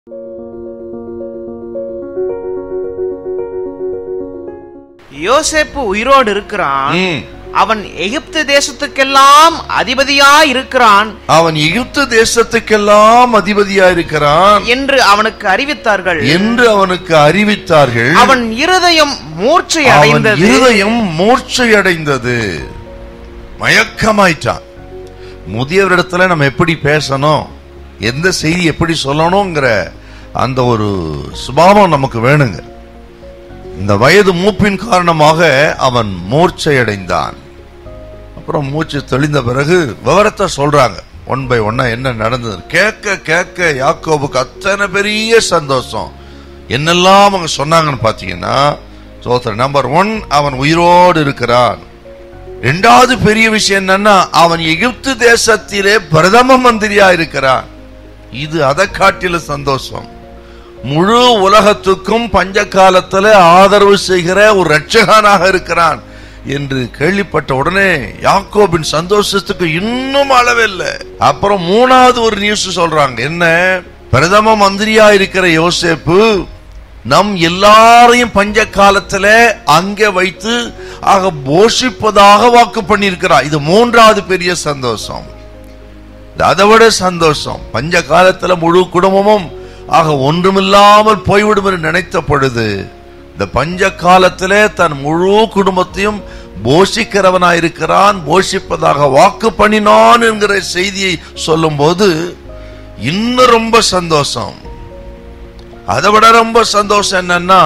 யோசேப்பு உயிரோடு இருக்கிறான் ம். அவன் எகிப்து தேசத்துக்கெல்லாம் அதிபதியா இருக்கிறான் அவன் எகிப்து தேசத்துக்கெல்லாம் அதிபதியா இருக்கிறான் என்று அவனுக்கு அறிவித்தார்கள் என்று அவனுக்கு அறிவித்தார்கள் அவன் இருதயம் மூர்ச்சை அவன் அடைந்தது இருதயம் மூர்ச்சையடைந்தது மயக்கமாயிட்டான் முதியவரிடத்துல நம்ம எப்படி பேசணும் எந்த செய்தி எப்படி சொல்லணுங்கிற அந்த ஒரு சுபாவம் நமக்கு வேணுங்க இந்த வயது மூப்பின் காரணமாக அவன் மூர்ச்சையடைந்தான் அப்புறம் மூச்சு தெளிந்த பிறகு விவரத்தை சொல்றாங்க ஒன் பை ஒன்னா என்ன நடந்தது கேட்க கேட்க யாக்கோபுக்கு அத்தனை பெரிய சந்தோஷம் என்னெல்லாம் அவங்க சொன்னாங்கன்னு பாத்தீங்கன்னா சோத்திர நம்பர் ஒன் அவன் உயிரோடு இருக்கிறான் ரெண்டாவது பெரிய விஷயம் என்னன்னா அவன் எகிப்து தேசத்திலே பிரதம மந்திரியா இருக்கிறான் இது அதை காட்டில சந்தோஷம் முழு உலகத்துக்கும் பஞ்ச காலத்துல ஆதரவு செய்கிற ஒரு ரட்சகனாக இருக்கிறான் என்று கேள்விப்பட்ட உடனே யாக்கோபின் சந்தோஷத்துக்கு இன்னும் அளவில்லை அப்புறம் மூணாவது ஒரு நியூஸ் சொல்றாங்க என்ன பிரதம மந்திரியா இருக்கிற யோசேப்பு நம் எல்லாரையும் பஞ்ச காலத்துல அங்கே வைத்து ஆக போஷிப்பதாக வாக்கு பண்ணியிருக்கிறார் இது மூன்றாவது பெரிய சந்தோஷம் இது அதை விட சந்தோஷம் பஞ்ச காலத்துல முழு குடும்பமும் ஆக ஒன்றுமில்லாமல் போய்விடும் என்று நினைத்த பொழுது இந்த பஞ்ச காலத்திலே தன் முழு குடும்பத்தையும் போஷிக்கிறவனாயிருக்கிறான் போஷிப்பதாக வாக்கு பண்ணினான் என்கிற செய்தியை சொல்லும்போது இன்னும் ரொம்ப சந்தோஷம் அதை விட ரொம்ப சந்தோஷம் என்னன்னா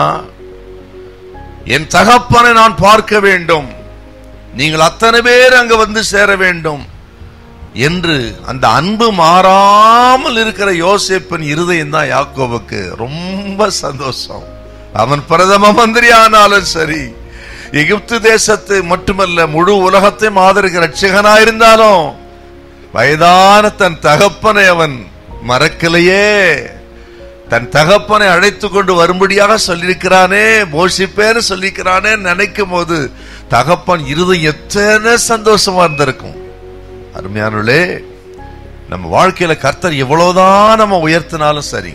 என் தகப்பனை நான் பார்க்க வேண்டும் நீங்கள் அத்தனை பேர் அங்க வந்து சேர வேண்டும் என்று அந்த அன்பு மாறாமல் இருக்கிற யோசேப்பின் இருதயம் தான் யாக்கோவுக்கு ரொம்ப சந்தோஷம் அவன் பிரதம மந்திரி ஆனாலும் சரி எகிப்து தேசத்தை மட்டுமல்ல முழு உலகத்தையும் ஆதரிக்கிற ரட்சகனா இருந்தாலும் வயதான தன் தகப்பனை அவன் மறக்கலையே தன் தகப்பனை அழைத்து கொண்டு வரும்படியாக சொல்லியிருக்கிறானே போஷிப்பேன்னு சொல்லியிருக்கிறானே நினைக்கும் போது தகப்பன் இருதயம் எத்தனை சந்தோஷமா இருந்திருக்கும் அருமையானவர்களே நம்ம வாழ்க்கையில கர்த்தர் எவ்வளவுதான் நம்ம உயர்த்தினாலும் சரி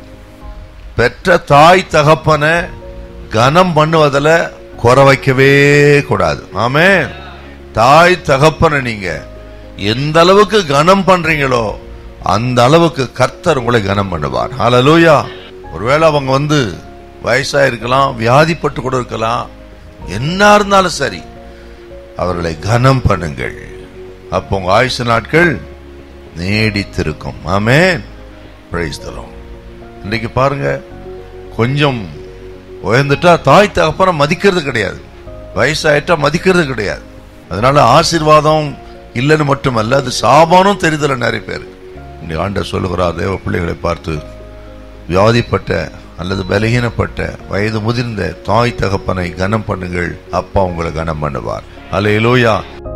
பெற்ற தாய் தகப்பனை கனம் பண்ணுவதில் குறை வைக்கவே கூடாது ஆமே தாய் தகப்பனை நீங்க எந்த அளவுக்கு கனம் பண்றீங்களோ அந்த அளவுக்கு கர்த்தர் உங்களை கனம் பண்ணுவார் ஹalleluya ஒருவேளை அவங்க வந்து வயசா இருக்கலாம் வியாதிப்பட்டு கூட இருக்கலாம் என்ன இருந்தாலும் சரி அவர்களை கனம் பண்ணுங்கள் அப்போ உங்க ஆயுசு நாட்கள் நீடித்திருக்கும் ஆமென் பிரைஸ் தரும் இன்னைக்கு பாருங்க கொஞ்சம் உயர்ந்துட்டா தாய் தகப்பனை மதிக்கிறது கிடையாது வயசாயிட்டா மதிக்கிறது கிடையாது அதனால ஆசீர்வாதம் இல்லைன்னு மட்டுமல்ல அது சாபானும் தெரிதல நிறைய பேர் இந்த ஆண்ட சொல்லுகிறார் தேவ பிள்ளைகளை பார்த்து வியாதிப்பட்ட அல்லது பலகீனப்பட்ட வயது முதிர்ந்த தாய் தகப்பனை கனம் பண்ணுங்கள் அப்பா உங்களை கனம் பண்ணுவார் அல்லேலூயா